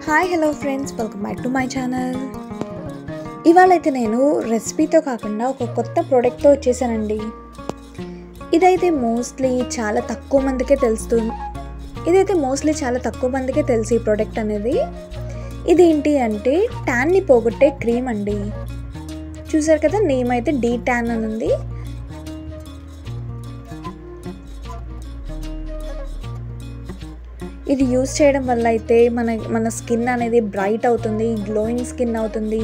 hi hello friends welcome back to my channel ఇవాళ అయితే నేను రెసిపీతో కాకుండా ఒక కొత్త ప్రోడక్ట్తో వచ్చేసానండి ఇదైతే మోస్ట్లీ చాలా తక్కువ మందికే తెలుస్తుంది ఇదైతే మోస్ట్లీ చాలా తక్కువ మందికే తెలుసు ఈ ప్రోడక్ట్ అనేది ఇదేంటి అంటే ట్యాన్ని పోగొట్టే క్రీమ్ అండి చూసారు కదా నేమ్ అయితే డీ ట్యాన్ అని ఉంది ఇది యూస్ చేయడం వల్ల అయితే మన మన స్కిన్ అనేది బ్రైట్ అవుతుంది గ్లోయింగ్ స్కిన్ అవుతుంది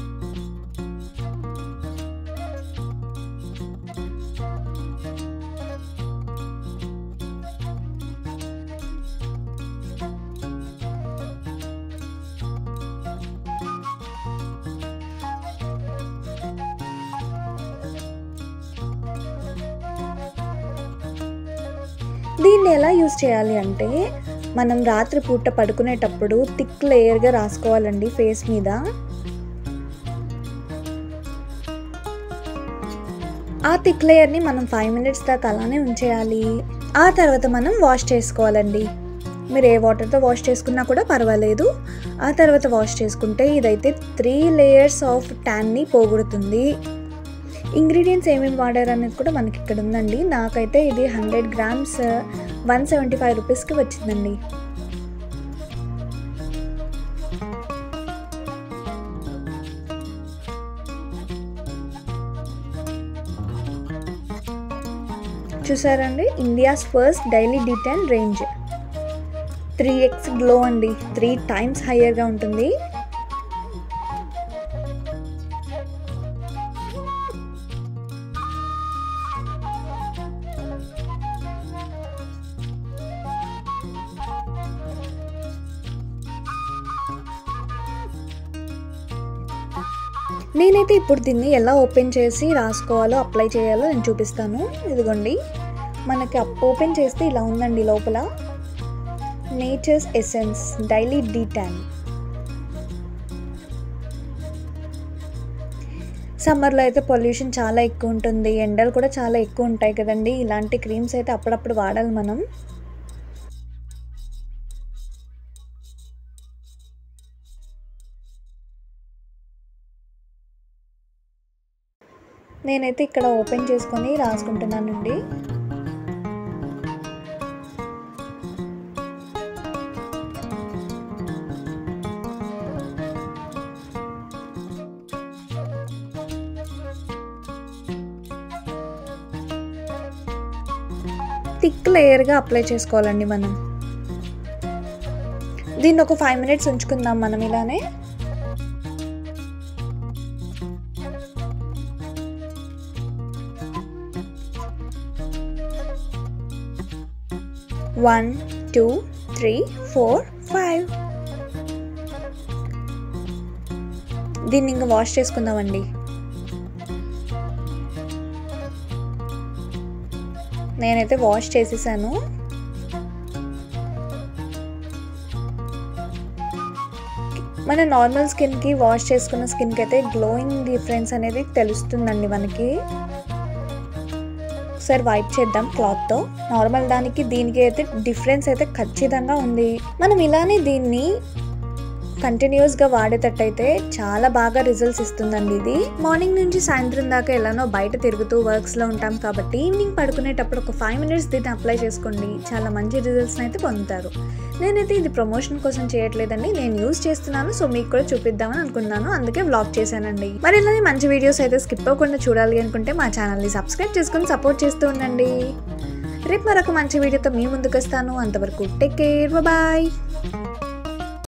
దీన్ని ఎలా యూస్ చేయాలి అంటే మనం రాత్రి పూట పడుకునేటప్పుడు థిక్ లేయర్గా రాసుకోవాలండి ఫేస్ మీద ఆ థిక్ లేయర్ని మనం ఫైవ్ మినిట్స్ దాకా అలానే ఉంచేయాలి ఆ తర్వాత మనం వాష్ చేసుకోవాలండి మీరు ఏ వాటర్తో వాష్ చేసుకున్నా కూడా పర్వాలేదు ఆ తర్వాత వాష్ చేసుకుంటే ఇదైతే త్రీ లేయర్స్ ఆఫ్ ట్యాన్ని పోగొడుతుంది ఇంగ్రీడియంట్స్ ఏమేమి వాడారు అనేది కూడా మనకి ఇక్కడ ఉందండి నాకైతే ఇది hundred grams one seventy five రూపీస్కి వచ్చిందండి చూసారండి ఇండియాస్ ఫస్ట్ డైలీ డీటెన్ రేంజ్ త్రీ ఎక్స్ గ్లో అండి త్రీ టైమ్స్ హయ్యర్గా ఉంటుంది నేనైతే ఇప్పుడు దీన్ని ఎలా ఓపెన్ చేసి రాసుకోవాలో అప్లై చేయాలో నేను చూపిస్తాను ఇదిగోండి మనకి ఓపెన్ చేస్తే ఇలా ఉందండి లోపల నేచర్స్ ఎసెన్స్ డైలీ డీటాన్ సమ్మర్లో అయితే పొల్యూషన్ చాలా ఎక్కువ ఉంటుంది ఎండలు కూడా చాలా ఎక్కువ ఉంటాయి కదండి ఇలాంటి క్రీమ్స్ అయితే అప్పుడప్పుడు వాడాలి మనం నేనైతే ఇక్కడ ఓపెన్ చేసుకొని రాసుకుంటున్నానండి థిక్ లేయర్గా అప్లై చేసుకోవాలండి మనం దీన్ని ఒక ఫైవ్ మినిట్స్ ఉంచుకుందాం మనం ఇలానే one two three four five దీన్ని ఇంకా వాష్ చేసుకుందామండి నేనైతే వాష్ చేసేసాను మన నార్మల్ స్కిన్కి వాష్ చేసుకున్న స్కిన్కి అయితే గ్లోయింగ్ డిఫరెన్స్ అనేది తెలుస్తుందండి మనకి ఒకసారి వైప్ చేద్దాం క్లాత్తో నార్మల్ దానికి దీనికి అయితే డిఫరెన్స్ అయితే ఖచ్చితంగా ఉంది మనం ఇలానే దీన్ని కంటిన్యూస్గా వాడేటట్టయితే చాలా బాగా రిజల్ట్స్ ఇస్తుందండి ఇది మార్నింగ్ నుంచి సాయంత్రం దాకా ఎలానో బయట తిరుగుతూ వర్క్స్లో ఉంటాం కాబట్టి ఈవినింగ్ పడుకునేటప్పుడు ఒక ఫైవ్ మినిట్స్ దీన్ని అప్లై చేసుకోండి చాలా మంచి రిజల్ట్స్ని అయితే పొందుతారు నేనైతే ఇది ప్రమోషన్ కోసం చేయట్లేదండి నేను యూస్ చేస్తున్నాను సో మీకు కూడా చూపిద్దామని అనుకున్నాను అందుకే వ్లాగ్ చేశానండి మరి ఇలానే మంచి వీడియోస్ అయితే స్కిప్ అవ్వకుండా చూడాలి అనుకుంటే మా ఛానల్ని సబ్స్క్రైబ్ చేసుకుని సపోర్ట్ చేస్తూ ఉండండి రేపు మరొక మంచి వీడియోతో మీ ముందుకు వస్తాను అంతవరకు టేక్ కేర్ బాయ్